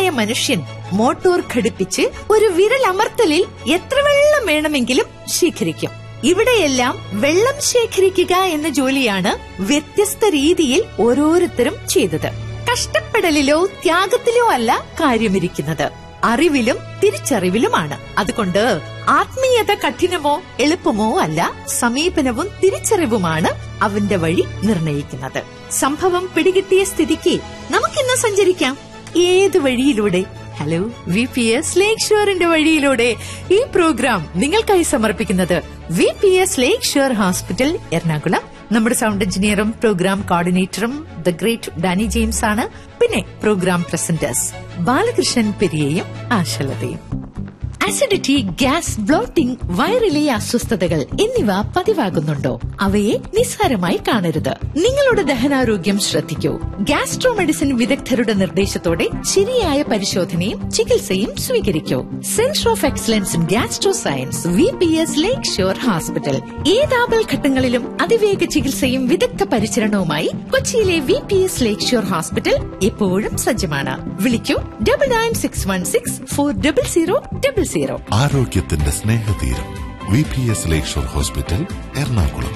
മനുഷ്യൻ മോട്ടോർ ഘടിപ്പിച്ച് ഒരു വിരലമർത്തലിൽ എത്ര വെള്ളം വേണമെങ്കിലും ശേഖരിക്കും ഇവിടെയെല്ലാം വെള്ളം ശേഖരിക്കുക എന്ന ജോലിയാണ് വ്യത്യസ്ത രീതിയിൽ ഓരോരുത്തരും ചെയ്തത് കഷ്ടപ്പെടലിലോ ത്യാഗത്തിലോ അല്ല കാര്യമിരിക്കുന്നത് അറിവിലും തിരിച്ചറിവിലുമാണ് അതുകൊണ്ട് ആത്മീയത കഠിനമോ എളുപ്പമോ അല്ല സമീപനവും തിരിച്ചറിവുമാണ് അവന്റെ വഴി നിർണയിക്കുന്നത് സംഭവം പിടികിട്ടിയ സ്ഥിതിക്ക് നമുക്കിന്ന് സഞ്ചരിക്കാം ഏത് വഴിയിലൂടെ hello V P S lake ഷോറിന്റെ വഴിയിലൂടെ ഈ പ്രോഗ്രാം നിങ്ങൾക്കായി സമർപ്പിക്കുന്നത് V P S Lakeshore hospital Ernakulam നമ്മുടെ സൗണ്ട് എഞ്ചിനീയറും പ്രോഗ്രാം കോർഡിനേറ്ററും ദ ഗ്രേറ്റ് ഡാനി ജെയിംസ് ആണ് പിന്നെ പ്രോഗ്രാം പ്രസന്റേഴ്സ് ബാലകൃഷ്ണൻ പെരിയയും ആശലതയും അസിഡിറ്റി ഗ്യാസ് ബ്ലോട്ടിംഗ് വയറിലെ അസ്വസ്ഥതകൾ എന്നിവ പതിവാകുന്നുണ്ടോ അവയെ നിസ്സാരമായി കാണരുത് നിങ്ങളുടെ ദഹനാരോഗ്യം ശ്രദ്ധിക്കൂ ഗ്യാസ്ട്രോ മെഡിസിൻ വിദഗ്ധരുടെ നിർദ്ദേശത്തോടെ ശരിയായ പരിശോധനയും ചികിത്സയും സ്വീകരിക്കൂ centre of excellence in gastro science V P S Lakeshore hospital ഏതാപൽ ഘട്ടങ്ങളിലും അതിവേഗ ചികിത്സയും വിദഗ്ധ പരിചരണവുമായി കൊച്ചിയിലെ V P S Lakeshore hospital എപ്പോഴും സജ്ജമാണ് വിളിക്കൂ double nine six one six four double zero double zero ആരോഗ്യത്തിന്റെ സ്നേഹതീരം V P S Lakeshore hospital Ernakulam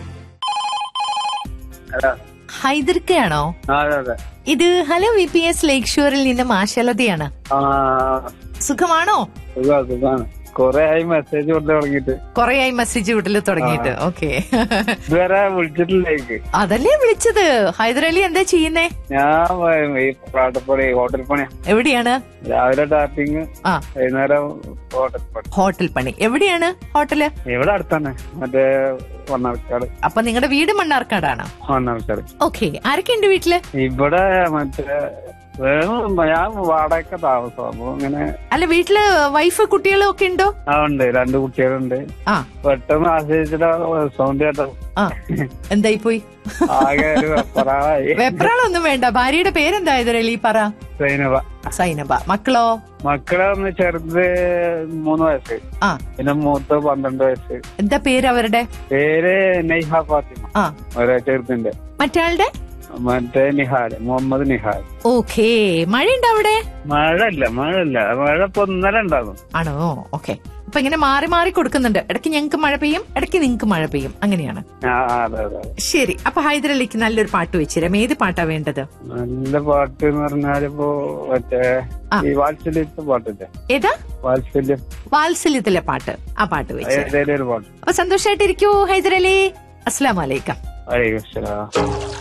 hello ഹൈദർക്കയാണോ ആ അതെ അതെ ഇത് hello V P S lake ഷോറിൽ നിന്നും ആശലതയാണ് ആ സുഖമാണോ സുഖാ സുഖാണ് കൊറേ ആയി മെസ്സേജ് കൊടുത്ത് തുടങ്ങിയിട്ട് കൊറേയായി മെസ്സേജ് വിടൽ തുടങ്ങിയിട്ട് ഓക്കെ ഇതുവരെ വിളിച്ചിട്ടില്ല എനിക്ക് അതല്ലേ വിളിച്ചത് ഹൈദരലി എന്താ ചെയ്യുന്നേ ഞാൻ വ- ഈ പാട്ടപ്പണി ഹോട്ടൽ പണിയാ എവിടെയാണ് രാവിലെ ടാപ്പിങ് ആ വൈകുന്നേരം ഹോട്ടൽ പണി ഹോട്ടൽ പണി എവിടെയാണ് ഹോട്ടല് ഇവിടെ അടുത്താണ് മറ്റേ മണ്ണാർക്കാട് അപ്പൊ നിങ്ങളുടെ വീട് മണ്ണാർക്കാടാണ് മണ്ണാർക്കാട് ഓക്കെ ആരൊക്കെയുണ്ട് വീട്ടില് ഇവിടെ മറ്റേ വേണം ഞാൻ വാടക താമസം അപ്പൊ ഇങ്ങനെ അല്ല വീട്ടില് വൈഫ് കുട്ടികളും ഒക്കെ ഉണ്ടോ ആ ഉണ്ട് രണ്ട് കുട്ടികളുണ്ട് ആ പെട്ടെന്ന് ആശ്രയിച്ചിട്ട് സൗണ്ട് കേട്ടോ ആ എന്തായി പോയി ആകെ ഒരു വെപ്പറായി വെപ്രാളൊന്നും വേണ്ട ഭാര്യയുടെ പേരെന്താ ഹൈദരലി പറ സൈനവ സൈനബ മക്കളോ മക്കളെ ഒന്ന് ചെറുത് മൂന്ന് വയസ്സ് ആ പിന്നെ മൂത്ത് പന്ത്രണ്ട് വയസ്സ് എന്താ പേര് അവരുടെ പേര് നെയ്ഹ ഫാത്തിമ ആ ഒരേ ചെറുതിന്റെ മറ്റാളുടെ മറ്റേ നിഹാൽ മുഹമ്മദ് നിഹാൽ ഓക്കേ മഴയുണ്ടോ അവിടെ മഴ ഇല്ല മഴ ഇല്ല മഴ ഇപ്പൊ ഇന്നലെ ഉണ്ടാകും ആണോ ഓക്കെ അപ്പൊ ഇങ്ങനെ മാറി മാറി കൊടുക്കുന്നുണ്ട് ഇടയ്ക്ക് ഞങ്ങൾക്ക് മഴ പെയ്യും ഇടയ്ക്ക് നിങ്ങൾക്ക് മഴ പെയ്യും അങ്ങനെയാണ് ആ ആ, അതെ അതെ അതെ. ശരി അപ്പൊ ഹൈദരലിക്ക് നല്ലൊരു പാട്ട് വെച്ചുതരാം ഏത് പാട്ടാ വേണ്ടത് നല്ല പാട്ട് എന്ന് പറഞ്ഞാലിപ്പോ മറ്റേ ആ. ഈ വാത്സല്യത്തെ പാട്ടില്ലേ ഏതാ വാത്സല്യം വാത്സല്യത്തിലെ പാട്ട് ആ പാട്ട് വെച്ചു ഏതേലും ഒരു പാട്ട് അപ്പൊ സന്തോഷമായിട്ടിരിക്കൂ ഹൈദരലി അസ്സലാം വലൈക്കും വലൈക്കും അസ്സലാം